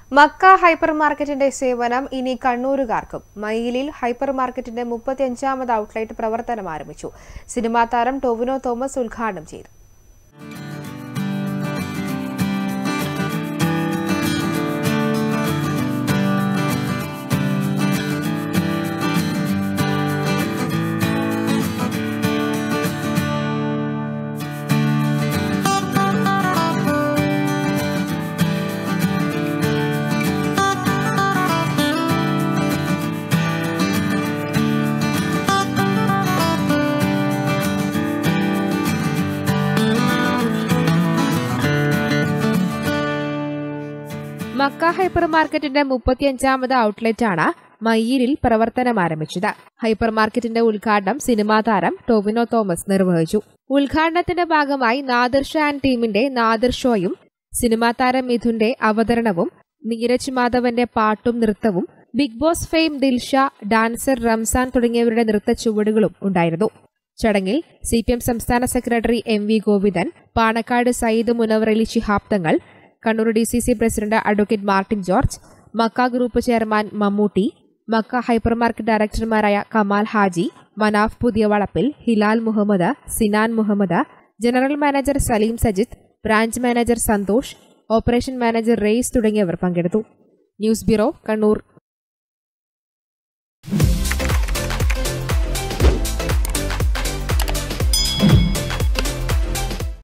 Mecca hyper മാർക്കറ്റിന്റെ സേവനം ഇനി കണ്ണൂരുകാർക്കും മയിലിൽ ഹൈപ്പർ മാർക്കറ്റിന്റെ മുപ്പത്തിയഞ്ചാമത് ഔട്ട്ലെറ്റ് പ്രവർത്തനം ആരംഭിച്ചു സിനിമാ താരം ടൊവിനോ തോമസ് ഉദ്ഘാടനം ചെയ്തു മക്ക ഹൈപ്പർ മാർക്കറ്റിന്റെ മുപ്പത്തിയഞ്ചാമത് ഔട്ട്ലെറ്റാണ് മയ്യിലിൽ പ്രവർത്തനം ആരംഭിച്ചത് ഹൈപ്പർ മാർക്കറ്റിന്റെ ഉദ്ഘാടനം സിനിമാ താരം ടൊവിനോ തോമസ് നിർവഹിച്ചു ഉദ്ഘാടനത്തിന്റെ ഭാഗമായി നാദിർ ഷാ ആൻഡ് ടീമിന്റെ നാദിർ ഷോയും സിനിമാ താരം മിഥുന്റെ അവതരണവും നീരജ് മാധവന്റെ പാട്ടും നൃത്തവും Bigg Boss fame Dilsha dancer Ramzan തുടങ്ങിയവരുടെ നൃത്ത ചുവടുകളും ഉണ്ടായിരുന്നു ചടങ്ങിൽ സി പി എം സംസ്ഥാന secretary M V Govindan Panakkad Sayyid Munavvarali Shihab Thangal Kannur D C C president advocate Martin George Makka group chairman Mammootty Makka hypermarket ഡയറക്ടർമാരായ Kamal Haji Manaf Puthiya Valappil Hilal Muhammad Sinan Muhammad general manager Saleem Sajith branch manager Santhosh operation manager Rais തുടങ്ങിയവർ പങ്കെടുത്തു ന്യൂസ് ബ്യൂറോ കണ്ണൂർ